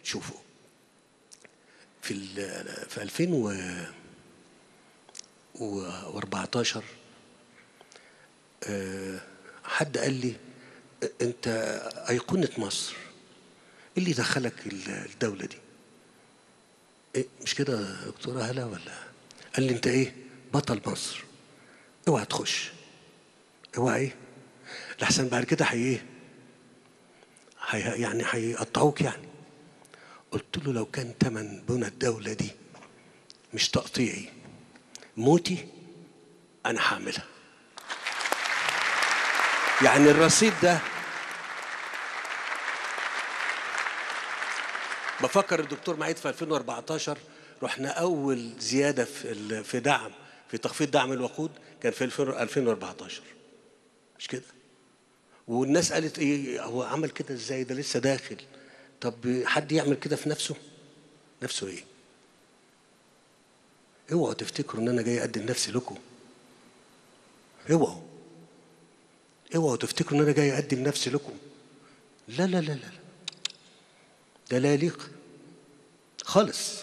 شوفوا في ال- في 2014 آه، حد قال لي انت ايقونه مصر ايه اللي دخلك ال- الدوله دي إيه مش كده يا دكتوره هلا ولا قال لي انت ايه بطل مصر اوعى تخش اوعى ايه لحسن بعد كده هي ايه هي يعني هيقطعوك يعني قلت له لو كان تمن بنى الدولة دي مش تقطيعي موتي أنا هعملها يعني الرصيد ده بفكر الدكتور معيد في 2014 رحنا أول زيادة في ال- في دعم في تخفيض دعم الوقود كان في 2014 مش كده والناس قالت ايه هو عمل كده ازاي ده لسه داخل طب حد يعمل كده في نفسه نفسه ايه اوعوا تفتكروا ان انا جاي اقدم نفسي لكم اوعوا اوعوا تفتكروا ان انا جاي اقدم نفسي لكم لا لا لا لا لا. ده لا يليق خالص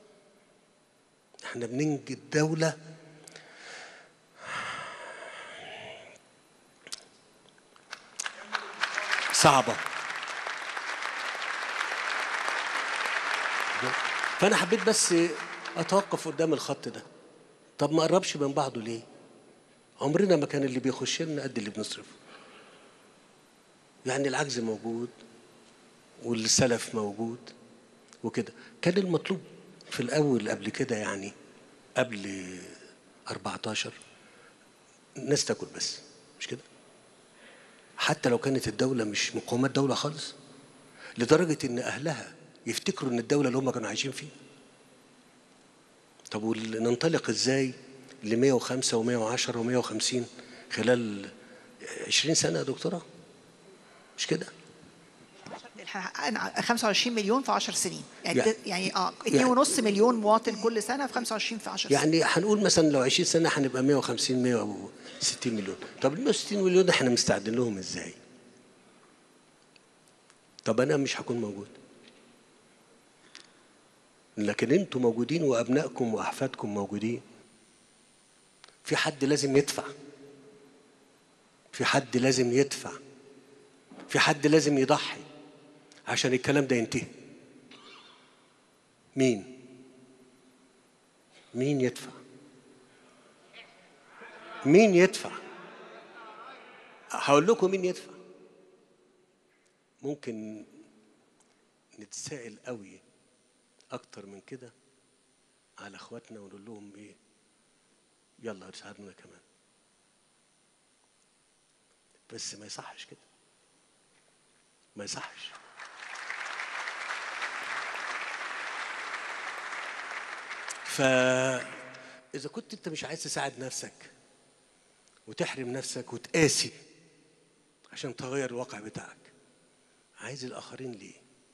احنا بننجي الدولة صعبة فأنا حبيت بس أتوقف قدام الخط ده طب ما قربش من بعضه ليه؟ عمرنا ما كان اللي بيخش لنا قد اللي بنصرفه يعني العجز موجود والسلف موجود وكده كان المطلوب في الأول قبل كده يعني قبل 14 الناس تاكل بس مش كده حتى لو كانت الدولة مش مقومات دولة خالص لدرجة إن أهلها يفتكروا إن الدولة اللي هم كانوا عايشين فيها طب وال- ننطلق إزاي ل 105 و110 و150 خلال 20 سنة يا دكتورة مش كده احنا حققنا 25 مليون في 10 سنين يعني يعني- يعني اه يعني- 2.5 مليون مواطن كل سنه في 25 في 10 سنين يعني هنقول مثلا لو 20 سنة هنبقى 150 160 مليون طب ال 160 مليون ده احنا مستعدين لهم ازاي طب انا مش هكون موجود لكن انتوا موجودين وابنائكم واحفادكم موجودين في حد لازم يدفع في حد لازم يدفع في حد لازم يضحي عشان الكلام ده ينتهي مين مين يدفع مين يدفع هقول لكم مين يدفع ممكن نتسائل قوي اكتر من كده على اخواتنا ونقول لهم ايه يلا ساعدونا كمان بس ما يصحش كده ما يصحش فإذا كنت أنت مش عايز تساعد نفسك وتحرم نفسك وتقاسي عشان تغير الواقع بتاعك عايز الآخرين ليه؟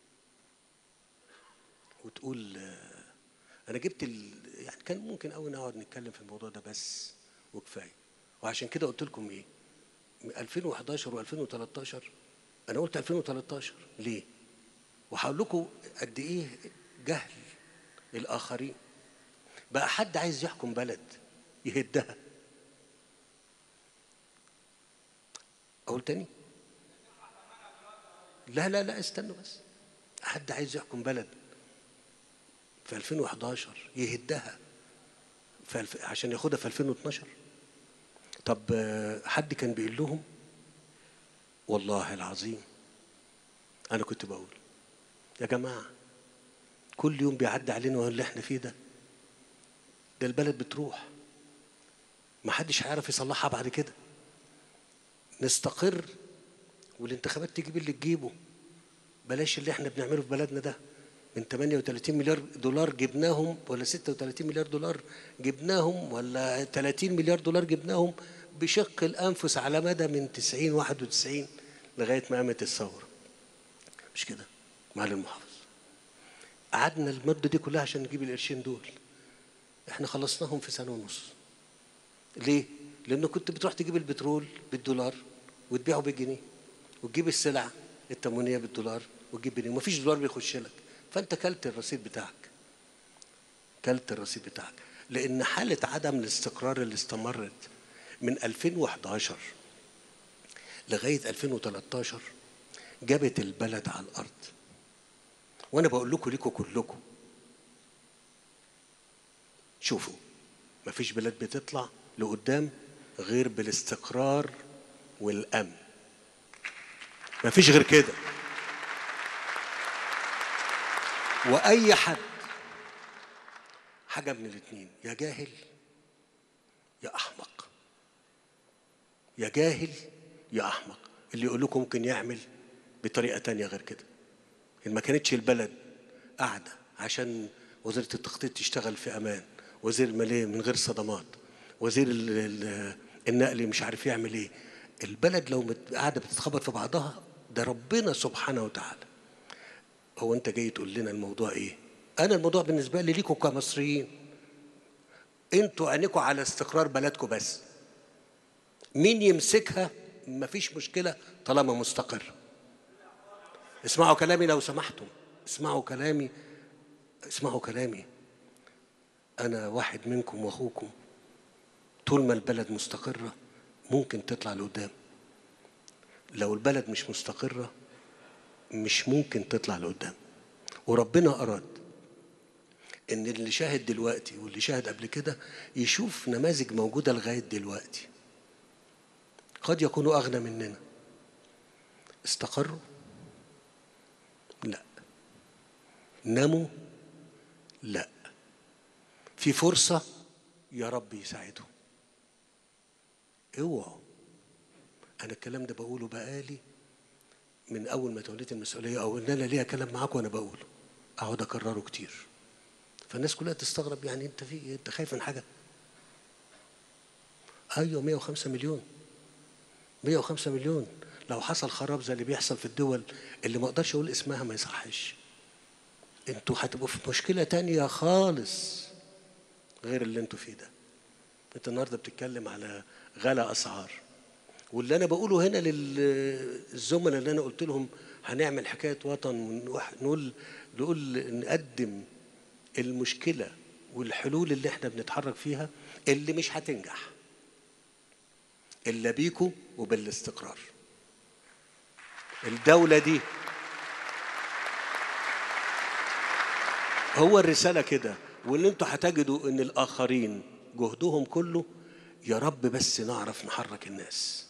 وتقول آه، أنا جبت ال... يعني كان ممكن أوي نقعد نتكلم في الموضوع ده بس وكفاية وعشان كده قلت لكم إيه؟ من 2011 و2013 أنا قلت 2013 ليه؟ وهقول لكم قد إيه جهل الآخرين بقى حد عايز يحكم بلد يهدها أقول تاني لا لا لا استنوا بس حد عايز يحكم بلد في 2011 يهدها في الف... عشان ياخدها في 2012 طب آه، حد كان بيقول لهم والله العظيم انا كنت بقول يا جماعه كل يوم بيعدي علينا اللي احنا فيه ده ده البلد بتروح ما حدش هيعرف يصلحها بعد كده نستقر والانتخابات تجيب اللي تجيبه بلاش اللي احنا بنعمله في بلدنا ده من 38 مليار دولار جبناهم ولا 36 مليار دولار جبناهم ولا 30 مليار دولار جبناهم بشق الانفس على مدى من 90 91 لغايه ما قامت الثوره مش كده معالي المحافظ قعدنا المده دي كلها عشان نجيب القرشين دول احنا خلصناهم في سنه ونص ليه لانه كنت بتروح تجيب البترول بالدولار وتبيعه بالجنيه وتجيب السلع التموينيه بالدولار وتجيب بالجنيه ومفيش دولار بيخش لك فانت كلت الرصيد بتاعك كلت الرصيد بتاعك لان حاله عدم الاستقرار اللي استمرت من 2011 لغايه 2013 جابت البلد على الارض وانا بقول لكم ليكم كلكم شوفوا مفيش بلاد بتطلع لقدام غير بالاستقرار والامن مفيش غير كده واي حد حاجه من الاتنين يا جاهل يا احمق يا جاهل يا احمق اللي يقول لكم ممكن يعمل بطريقه تانية غير كده إن ما كانتش البلد قاعده عشان وزاره التخطيط تشتغل في امان وزير الماليه من غير صدمات وزير ال- ال- النقل مش عارف يعمل ايه البلد لو مت- قاعده بتتخبط في بعضها ده ربنا سبحانه وتعالى هو انت جاي تقول لنا الموضوع ايه انا الموضوع بالنسبه لي ليكم كمصريين انتوا عينيكم على استقرار بلدكم بس مين يمسكها مفيش مشكله طالما مستقر اسمعوا كلامي لو سمحتم اسمعوا كلامي اسمعوا كلامي انا واحد منكم واخوكم طول ما البلد مستقره ممكن تطلع لقدام لو البلد مش مستقره مش ممكن تطلع لقدام وربنا اراد ان اللي شاهد دلوقتي واللي شاهد قبل كده يشوف نماذج موجوده لغايه دلوقتي قد يكونوا اغنى مننا استقروا لا ناموا لا في فرصه يا رب يساعدهم اوعوا انا الكلام ده بقوله بقالي من اول ما توليت المسؤوليه او ان انا ليا كلام معاكم وانا بقوله اقعد اكرره كتير فالناس كلها تستغرب يعني انت في انت خايف من حاجه ايوه 105 مليون 105 مليون لو حصل خراب زي اللي بيحصل في الدول اللي ما اقدرش اقول اسمها ما يصحش انتوا هتبقوا في مشكله تانية خالص غير اللي انتوا فيه ده انت النهارده بتتكلم على غلا اسعار واللي انا بقوله هنا للزملاء اللي انا قلت لهم هنعمل حكايه وطن ونقول نقول نقدم المشكله والحلول اللي احنا بنتحرك فيها اللي مش هتنجح الا بيكوا وبالاستقرار الدوله دي هو الرساله كده واللي انتوا هتجدوا ان الاخرين جهدهم كله يا رب بس نعرف نحرك الناس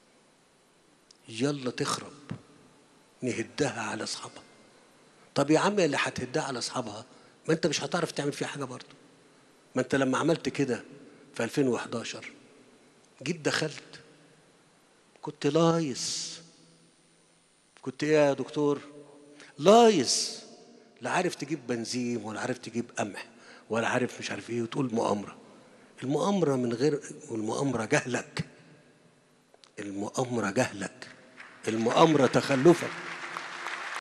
يلا تخرب نهدها على اصحابها طب يا عم اللي هتهدها على اصحابها ما انت مش هتعرف تعمل فيها حاجه برضه ما انت لما عملت كده في 2011 جيت دخلت كنت لايص كنت ايه يا دكتور لايص لا عارف تجيب بنزين ولا عارف تجيب قمح ولا عارف مش عارف ايه وتقول مؤامره المؤامره من غير والمؤامره جهلك المؤامره جهلك المؤامره تخلفك